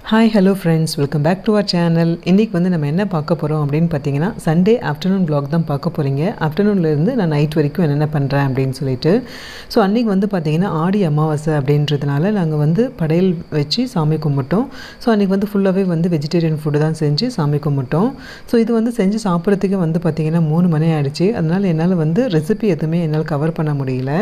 hi hello friends welcome back to our channel இன்றைக்கி வந்து நம்ம என்ன பார்க்க போகிறோம் அப்படின்னு பார்த்தீங்கன்னா சண்டே ஆஃப்டர்நூன் vlog தான் பார்க்க போகிறீங்க ஆஃப்டர்நூன்லேருந்து நான் நைட் வரைக்கும் என்னென்ன பண்ணுறேன் அப்படின்னு சொல்லிட்டு ஸோ அன்றைக்கி வந்து பார்த்தீங்கன்னா ஆடி அமாவாசை அப்படின்றதுனால நாங்கள் வந்து படையல் வச்சு சாமி கும்பிட்டோம் ஸோ அன்றைக்கி வந்து ஃபுல்லாகவே வந்து வெஜிடேரியன் ஃபுட்டு தான் செஞ்சு சாமி கும்பிட்டோம் ஸோ இது வந்து செஞ்சு சாப்பிட்றதுக்கு வந்து பார்த்திங்கன்னா மூணு மணி ஆயிடுச்சு அதனால் என்னால் வந்து ரெசிபி எதுவுமே என்னால் கவர் பண்ண முடியல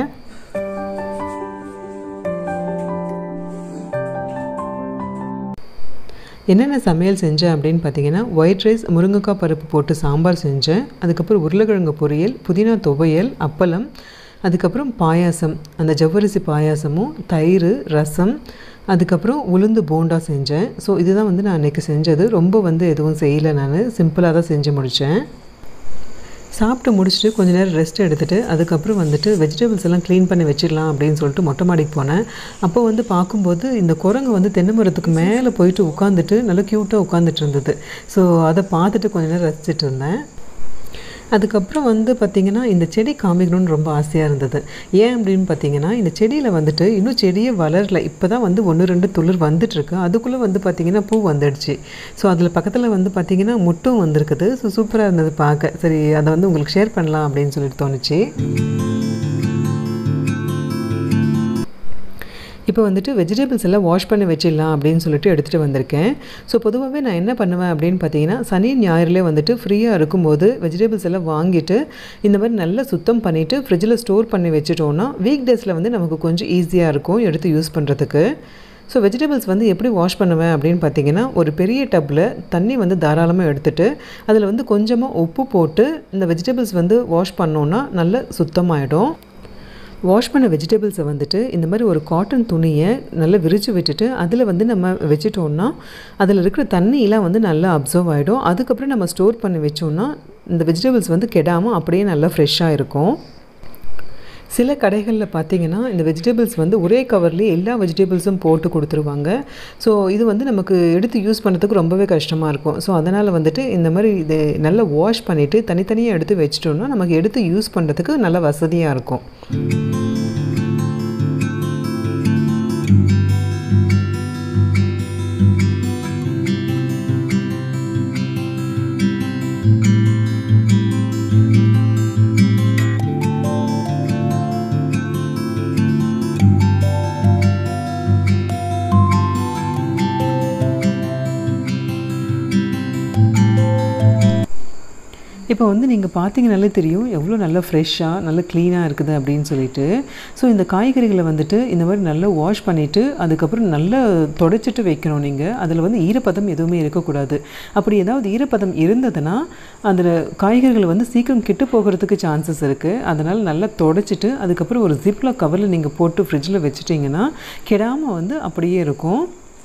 என்னென்ன சமையல் செஞ்சேன் அப்படின்னு பார்த்தீங்கன்னா ஒயிட் ரைஸ் முருங்கைக்காய் பருப்பு போட்டு சாம்பார் செஞ்சேன் அதுக்கப்புறம் உருளைக்கிழங்கு பொரியல் புதினா துவையல் அப்பளம் அதுக்கப்புறம் பாயாசம் அந்த ஜவ்வரிசி பாயாசமும் தயிர் ரசம் அதுக்கப்புறம் உளுந்து போண்டா செஞ்சேன் ஸோ இதுதான் வந்து நான் அன்றைக்கி செஞ்சது ரொம்ப வந்து எதுவும் செய்யலை நான் சிம்பிளாக தான் செஞ்சு முடித்தேன் சாப்பிட்டு முடிச்சுட்டு கொஞ்ச நேரம் ரெஸ்ட் எடுத்துகிட்டு அதுக்கப்புறம் வந்துட்டு வெஜிடபிள்ஸ் எல்லாம் க்ளீன் பண்ணி வச்சிடலாம் அப்படின்னு சொல்லிட்டு மொட்டை மாடிக்கு போனேன் அப்போ வந்து பார்க்கும்போது இந்த குரங்கு வந்து தென்னை மரத்துக்கு மேலே போயிட்டு உட்காந்துட்டு நல்லா க்யூட்டாக உட்காந்துட்டு இருந்தது ஸோ அதை பார்த்துட்டு கொஞ்ச நேரம் ரசிச்சிட்டு இருந்தேன் அதுக்கப்புறம் வந்து பார்த்திங்கன்னா இந்த செடி காமிக்கணும்னு ரொம்ப ஆசையாக இருந்தது ஏன் அப்படின்னு பார்த்தீங்கன்னா இந்த செடியில் வந்துட்டு இன்னும் செடியே வளரல இப்போ தான் வந்து ஒன்று ரெண்டு துளிர் வந்துட்டுருக்கு அதுக்குள்ளே வந்து பார்த்திங்கன்னா பூ வந்துடுச்சு ஸோ அதில் பக்கத்தில் வந்து பார்த்திங்கன்னா முட்டும் வந்திருக்குது ஸோ சூப்பராக இருந்தது பார்க்க சரி அதை வந்து உங்களுக்கு ஷேர் பண்ணலாம் அப்படின்னு சொல்லிட்டு தோணுச்சு இப்போ வந்துட்டு வெஜிடபிள்ஸ் எல்லாம் வாஷ் பண்ணி வச்சிடலாம் அப்படின்னு சொல்லிட்டு எடுத்துகிட்டு வந்திருக்கேன் ஸோ பொதுவாகவே நான் என்ன பண்ணுவேன் அப்படின்னு பார்த்தீங்கன்னா சனி ஞாயிறுலேயே வந்துட்டு ஃப்ரீயாக இருக்கும்போது வெஜிடபிள்ஸ் எல்லாம் வாங்கிட்டு இந்த மாதிரி நல்லா சுத்தம் பண்ணிவிட்டு ஃப்ரிட்ஜில் ஸ்டோர் பண்ணி வச்சுட்டோன்னா வீக் டேஸில் வந்து நமக்கு கொஞ்சம் ஈஸியாக இருக்கும் எடுத்து யூஸ் பண்ணுறதுக்கு ஸோ வெஜிடபிள்ஸ் வந்து எப்படி வாஷ் பண்ணுவேன் அப்படின்னு பார்த்தீங்கன்னா ஒரு பெரிய டப்பில் தண்ணி வந்து தாராளமாக எடுத்துகிட்டு அதில் வந்து கொஞ்சமாக உப்பு போட்டு இந்த வெஜிடபிள்ஸ் வந்து வாஷ் பண்ணோன்னா நல்ல சுத்தமாயிடும் வாஷ் பண்ண வெஜிடபிள்ஸை வந்துட்டு இந்த மாதிரி ஒரு காட்டன் துணியை நல்லா விரித்து விட்டுட்டு அதில் வந்து நம்ம வச்சிட்டோம்னா அதில் இருக்கிற தண்ணியெலாம் வந்து நல்லா அப்சர்வ் ஆகிடும் அதுக்கப்புறம் நம்ம ஸ்டோர் பண்ணி வச்சோம்னா இந்த வெஜிடபிள்ஸ் வந்து கெடாமல் அப்படியே நல்லா ஃப்ரெஷ்ஷாக இருக்கும் சில கடைகளில் பார்த்தீங்கன்னா இந்த வெஜிடபிள்ஸ் வந்து ஒரே கவர்லேயே எல்லா வெஜிடபிள்ஸும் போட்டு கொடுத்துருவாங்க ஸோ இது வந்து நமக்கு எடுத்து யூஸ் பண்ணுறதுக்கு ரொம்பவே கஷ்டமாக இருக்கும் ஸோ அதனால் வந்துட்டு இந்த மாதிரி இது நல்லா வாஷ் பண்ணிவிட்டு தனித்தனியாக எடுத்து வச்சிட்டோம்னா நமக்கு எடுத்து யூஸ் பண்ணுறதுக்கு நல்ல வசதியாக இருக்கும் இப்போ வந்து நீங்கள் பார்த்தீங்கனாலே தெரியும் எவ்வளோ நல்லா ஃப்ரெஷ்ஷாக நல்ல க்ளீனாக இருக்குது அப்படின்னு சொல்லிட்டு ஸோ இந்த காய்கறிகளை வந்துட்டு இந்த மாதிரி நல்லா வாஷ் பண்ணிவிட்டு அதுக்கப்புறம் நல்லா தொடச்சிட்டு வைக்கணும் நீங்கள் அதில் வந்து ஈரப்பதம் எதுவுமே இருக்கக்கூடாது அப்படி ஏதாவது ஈரப்பதம் இருந்ததுன்னா அதில் காய்கறிகள் வந்து சீக்கிரம் கெட்டு போகிறதுக்கு சான்சஸ் இருக்குது அதனால் நல்லா தொடச்சிட்டு அதுக்கப்புறம் ஒரு ஜிப்பில் கவரில் நீங்கள் போட்டு ஃப்ரிட்ஜில் வச்சுட்டிங்கன்னா கெடாமல் வந்து அப்படியே இருக்கும்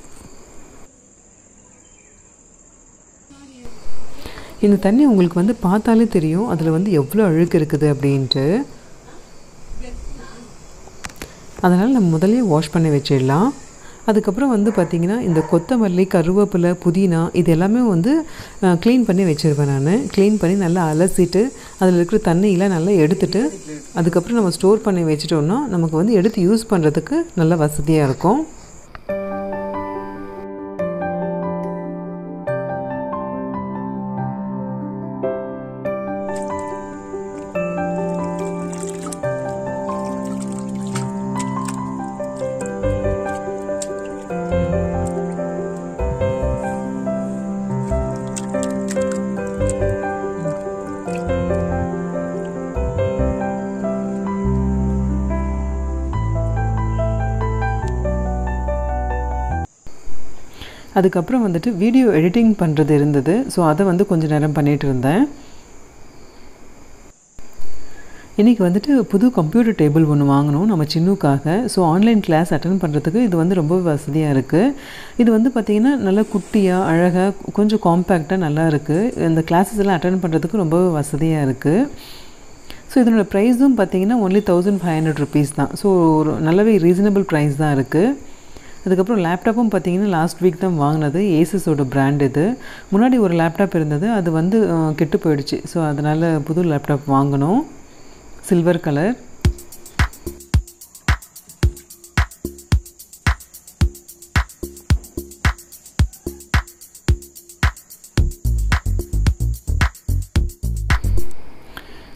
இந்த தண்ணி உங்களுக்கு வந்து பார்த்தாலே தெரியும் அதில் வந்து எவ்வளோ அழுக்கு இருக்குது அப்படின்ட்டு அதனால் நம்ம முதலே வாஷ் பண்ணி வச்சிடலாம் அதுக்கப்புறம் வந்து பார்த்திங்கன்னா இந்த கொத்தமல்லி கருவேப்பிலை புதினா இது எல்லாமே வந்து க்ளீன் பண்ணி வச்சுருவேன் நான் க்ளீன் பண்ணி நல்லா அலசிட்டு அதில் இருக்கிற தண்ணியெலாம் நல்லா எடுத்துட்டு அதுக்கப்புறம் நம்ம ஸ்டோர் பண்ணி வச்சிட்டோம்னா நமக்கு வந்து எடுத்து யூஸ் பண்ணுறதுக்கு நல்ல வசதியாக இருக்கும் அதுக்கப்புறம் வந்துட்டு வீடியோ எடிட்டிங் பண்ணுறது இருந்தது ஸோ அதை வந்து கொஞ்சம் நேரம் பண்ணிகிட்டு இருந்தேன் இன்றைக்கி வந்துட்டு புது கம்ப்யூட்டர் டேபிள் ஒன்று வாங்கணும் நம்ம சின்னுக்காக ஸோ ஆன்லைன் கிளாஸ் அட்டன் பண்ணுறதுக்கு இது வந்து ரொம்ப வசதியாக இருக்குது இது வந்து பார்த்திங்கன்னா நல்லா குட்டியாக அழகாக கொஞ்சம் காம்பேக்டாக நல்லா இருக்குது இந்த கிளாஸஸ் எல்லாம் அட்டன் பண்ணுறதுக்கு ரொம்ப வசதியாக இருக்குது ஸோ இதனோட ப்ரைஸும் பார்த்திங்கன்னா only thousand five hundred rupees தான் ஸோ ஒரு நல்லாவே ரீசனபிள் ப்ரைஸ் தான் இருக்குது அதுக்கப்புறம் லேப்டாப்பும் பார்த்தீங்கன்னா லாஸ்ட் வீக் தான் வாங்கினது ஏசஸோட பிராண்ட் இது முன்னாடி ஒரு லேப்டாப் இருந்தது அது வந்து கெட்டு போயிடுச்சு ஸோ அதனால் புது லேப்டாப் வாங்கினோம் சில்வர் கலர்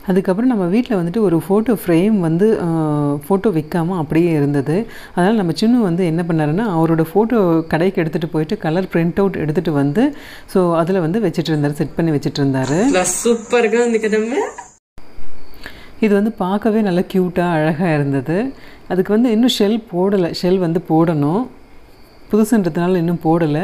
அதுக்கப்புறம் நம்ம வீட்டில் வந்துட்டு ஒரு ஃபோட்டோ ஃப்ரேம் வந்து ஃபோட்டோ விற்காமல் அப்படியே இருந்தது அதனால் நம்ம சின்ன வந்து என்ன பண்ணாருன்னா அவரோட ஃபோட்டோ கடைக்கு எடுத்துகிட்டு போயிட்டு கலர் பிரிண்ட் அவுட் எடுத்துகிட்டு வந்து ஸோ அதில் வந்து வச்சுட்டு இருந்தார் செட் பண்ணி வச்சுட்டு இருந்தார் సూపర్గా ఉంది కదమ్మా இது வந்து பார்க்கவே நல்லா க்யூட்டாக அழகாக இருந்தது அதுக்கு வந்து இன்னும் ஷெல் போடலை ஷெல் வந்து போடணும் புதுசுன்றதுனால இன்னும் போடலை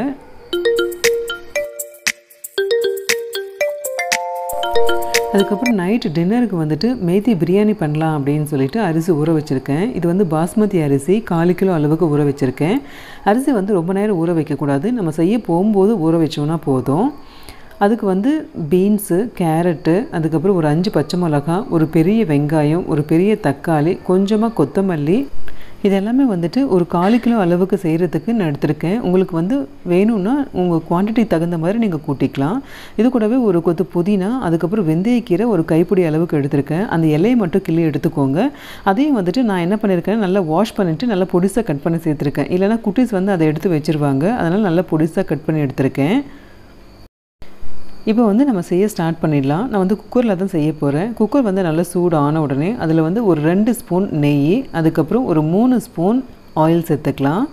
அதுக்கப்புறம் நைட்டு டின்னருக்கு வந்துட்டு மேத்தி பிரியாணி பண்ணலாம் அப்படின்னு சொல்லிட்டு அரிசி ஊற வச்சுருக்கேன் இது வந்து பாஸ்மதி அரிசி காலு கிலோ அளவுக்கு ஊற வச்சுருக்கேன் அரிசி வந்து ரொம்ப நேரம் ஊற வைக்கக்கூடாது நம்ம செய்ய போகும்போது ஊற வச்சோன்னா போதும் அதுக்கு வந்து பீன்ஸு கேரட்டு அதுக்கப்புறம் ஒரு அஞ்சு பச்சை மிளகா ஒரு பெரிய வெங்காயம் ஒரு பெரிய தக்காளி கொஞ்சமாக கொத்தமல்லி இது எல்லாமே வந்துட்டு ஒரு காலு கிலோ அளவுக்கு செய்கிறதுக்கு நான் எடுத்திருக்கேன் உங்களுக்கு வந்து வேணும்னா உங்கள் குவான்டிட்டி தகுந்த மாதிரி நீங்கள் கூட்டிக்கலாம் இது கூடவே ஒரு கொத்து புதினா அதுக்கப்புறம் வெந்தயக்கீரை ஒரு கைப்பிடி அளவுக்கு எடுத்திருக்கேன் அந்த இலையை மட்டும் கிள்ளி எடுத்துக்கோங்க அதையும் வந்துட்டு நான் என்ன பண்ணியிருக்கேன் நல்லா வாஷ் பண்ணிவிட்டு நல்லா பொடிசாக கட் பண்ணி சேர்த்துருக்கேன் இல்லைனா குட்டீஸ் வந்து அதை எடுத்து வச்சுருவாங்க அதனால் நல்லா பொடிசாக கட் பண்ணி எடுத்திருக்கேன் இப்போ வந்து நம்ம செய்ய ஸ்டார்ட் பண்ணிடலாம் நான் வந்து குக்கரில் தான் செய்ய போகிறேன் குக்கர் வந்து நல்லா சூடு ஆன உடனே அதில் வந்து ஒரு ரெண்டு ஸ்பூன் நெய் அதுக்கப்புறம் ஒரு மூணு ஸ்பூன் ஆயில் சேர்த்துக்கலாம்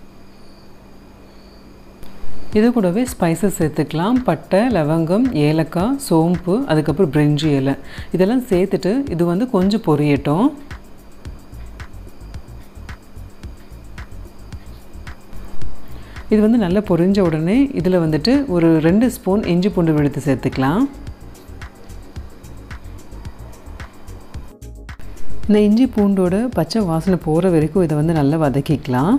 இது கூடவே ஸ்பைசஸ் சேர்த்துக்கலாம் பட்டை லவங்கம் ஏலக்காய் சோம்பு அதுக்கப்புறம் பிரிஞ்சி இலை இதெல்லாம் சேர்த்துட்டு இது வந்து கொஞ்சம் பொரியட்டும் இது வந்து நல்லா பொரிஞ்ச உடனே இதில் வந்துட்டு ஒரு ரெண்டு ஸ்பூன் இஞ்சி பூண்டு விழுத்து சேர்த்துக்கலாம் இந்த இஞ்சி பூண்டோட பச்சை வாசனை போகிற வரைக்கும் இதை வந்து நல்லா வதக்கிக்கலாம்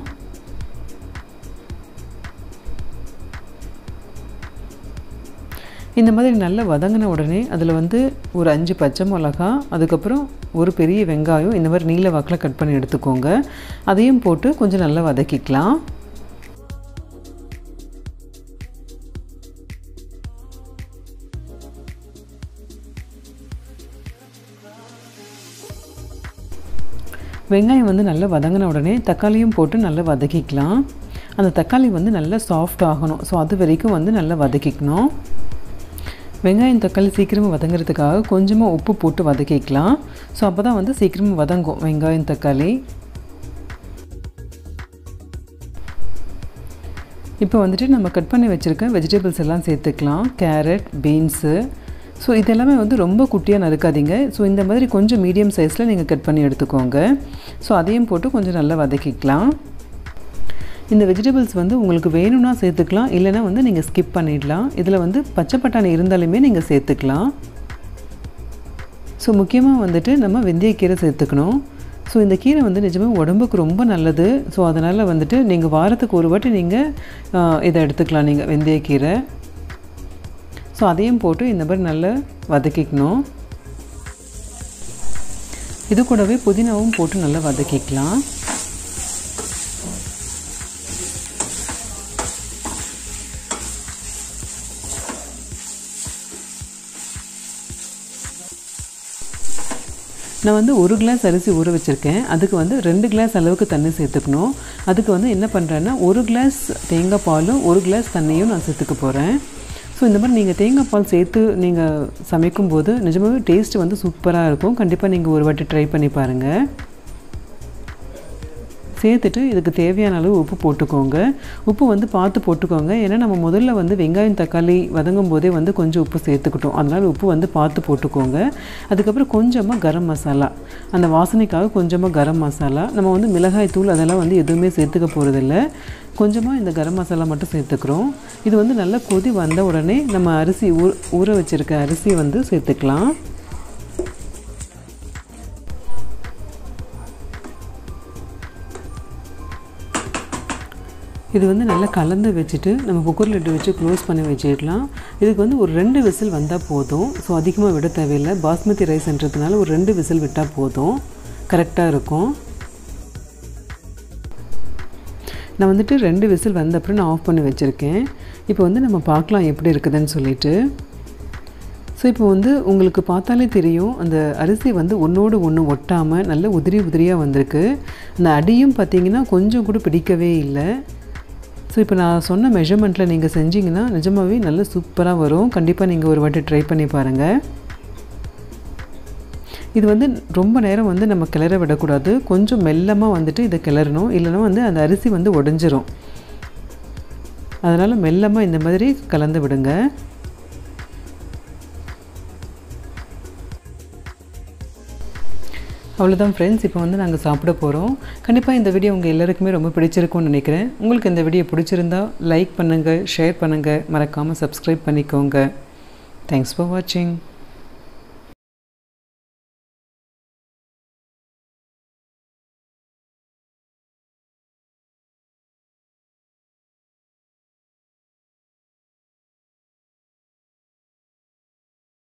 இந்த மாதிரி நல்லா வதங்கின உடனே அதில் வந்து ஒரு அஞ்சு பச்சை மிளகா அதுக்கப்புறம் ஒரு பெரிய வெங்காயம் இந்த மாதிரி நீல வாக்கில் கட் பண்ணி எடுத்துக்கோங்க அதையும் போட்டு கொஞ்சம் நல்லா வதக்கிக்கலாம் வெங்காயம் வந்து நல்லா வதங்கின உடனே தக்காளியும் போட்டு நல்லா வதக்கிக்கலாம் அந்த தக்காளி வந்து நல்லா சாஃப்ட் ஆகணும் ஸோ அது வரைக்கும் வந்து நல்லா வதக்கிக்கணும் வெங்காயம் தக்காளி சீக்கிரமாக வதங்கிறதுக்காக கொஞ்சமாக உப்பு போட்டு வதக்கிக்கலாம் ஸோ அப்போ தான் வந்து சீக்கிரமாக வதங்கும் வெங்காயம் தக்காளி இப்போ வந்துட்டு நம்ம கட் பண்ணி வச்சுருக்க வெஜிடபிள்ஸ் எல்லாம் சேர்த்துக்கலாம் கேரட் பீன்ஸு ஸோ இதெல்லாமே வந்து ரொம்ப குட்டியாக நறுக்காதீங்க ஸோ இந்த மாதிரி கொஞ்சம் மீடியம் சைஸில் நீங்கள் கட் பண்ணி எடுத்துக்கோங்க ஸோ அதையும் போட்டு கொஞ்சம் நல்லா வதக்கிக்கலாம் இந்த வெஜிடபிள்ஸ் வந்து உங்களுக்கு வேணும்னா சேர்த்துக்கலாம் இல்லைனா வந்து நீங்கள் ஸ்கிப் பண்ணிடலாம் இதில் வந்து பச்சை பட்டாணி இருந்தாலுமே நீங்கள் சேர்த்துக்கலாம் ஸோ முக்கியமாக வந்துட்டு நம்ம வெந்தயக்கீரை சேர்த்துக்கணும் ஸோ இந்த கீரை வந்து நிஜமாக உடம்புக்கு ரொம்ப நல்லது ஸோ அதனால் வந்துட்டு நீங்கள் வாரத்துக்கு ஒரு வாட்டி நீங்கள் இதை எடுத்துக்கலாம் நீங்கள் வெந்தயக்கீரை ஸோ அதையும் போட்டு இந்த மாதிரி நல்லா வதக்கிக்கணும் இது கூடவே புதினாவும் போட்டு நல்லா வதக்கிக்கலாம் நான் வந்து ஒரு கிளாஸ் அரிசி ஊற வச்சுருக்கேன் அதுக்கு வந்து ரெண்டு கிளாஸ் அளவுக்கு தண்ணி சேர்த்துக்கணும் அதுக்கு வந்து என்ன பண்ணுறேன்னா ஒரு கிளாஸ் தேங்காய் பாலும் ஒரு கிளாஸ் தண்ணியும் நான் சேர்த்துக்க போகிறேன் ஸோ இந்த மாதிரி நீங்கள் தேங்காய் பால் சேர்த்து நீங்கள் சமைக்கும்போது நிஜமாகவே டேஸ்ட் வந்து சூப்பராக இருக்கும் கண்டிப்பாக நீங்கள் ஒரு வாட்டி ட்ரை பண்ணி பாருங்கள் சேர்த்துட்டு இதுக்கு தேவையான அளவு உப்பு போட்டுக்கோங்க உப்பு வந்து பார்த்து போட்டுக்கோங்க ஏன்னா நம்ம முதல்ல வந்து வெங்காயம் தக்காளி வதங்கும் போதே வந்து கொஞ்சம் உப்பு சேர்த்துக்கிட்டோம் அதனால் உப்பு வந்து பார்த்து போட்டுக்கோங்க அதுக்கப்புறம் கொஞ்சமாக கரம் மசாலா அந்த வாசனைக்காக கொஞ்சமாக கரம் மசாலா நம்ம வந்து மிளகாய் தூள் அதெல்லாம் வந்து எதுவுமே சேர்த்துக்க போகிறதில்ல கொஞ்சமாக இந்த கரம் மசாலா மட்டும் சேர்த்துக்கிறோம் இது வந்து நல்லா கொதி வந்த உடனே நம்ம அரிசி ஊற ஊற வச்சுருக்க அரிசி வந்து சேர்த்துக்கலாம் இது வந்து நல்லா கலந்து வச்சுட்டு நம்ம குக்கர் லிட்டு வச்சு க்ளோஸ் பண்ணி வச்சிடலாம் இதுக்கு வந்து ஒரு ரெண்டு விசில் வந்தால் போதும் ஸோ அதிகமாக விட தேவையில்லை பாஸ்மதி ரைஸ்ன்றதுனால ஒரு ரெண்டு விசில் விட்டால் போதும் கரெக்டாக இருக்கும் நான் வந்துட்டு ரெண்டு விசில் வந்த அப்புறம் நான் ஆஃப் பண்ணி வச்சுருக்கேன் இப்போ வந்து நம்ம பார்க்கலாம் எப்படி இருக்குதுன்னு சொல்லிட்டு ஸோ இப்போ வந்து உங்களுக்கு பார்த்தாலே தெரியும் அந்த அரிசி வந்து ஒன்றோடு ஒன்று ஒட்டாமல் நல்ல உதிரி உதிரியாக வந்திருக்கு அந்த அடியும் பார்த்தீங்கன்னா கொஞ்சம் கூட பிடிக்கவே இல்லை ஸோ இப்போ நான் சொன்ன மெஷர்மெண்ட்டில் நீங்கள் செஞ்சீங்கன்னா நிஜமாகவே நல்ல சூப்பராக வரும் கண்டிப்பாக நீங்கள் ஒரு வாட்டி ட்ரை பண்ணி பாருங்கள் இது வந்து ரொம்ப நேரம் வந்து நம்ம கிளற விடக்கூடாது கொஞ்சம் மெல்லமாக வந்துட்டு இதை கிளறணும் இல்லைன்னா வந்து அந்த அரிசி வந்து உடஞ்சிரும் அதனால் மெல்லமாக இந்த மாதிரி கலந்து விடுங்க அவ்வளோதான் ஃப்ரெண்ட்ஸ் இப்போ வந்து நாங்கள் சாப்பிட போகிறோம் கண்டிப்பாக இந்த வீடியோ உங்கள் எல்லாருக்குமே ரொம்ப பிடிச்சிருக்கும்னு நினைக்கிறேன் உங்களுக்கு இந்த வீடியோ பிடிச்சிருந்தா லைக் பண்ணுங்கள் ஷேர் பண்ணுங்கள் மறக்காமல் சப்ஸ்கிரைப் பண்ணிக்கோங்க தேங்க்ஸ் ஃபார் வாட்சிங்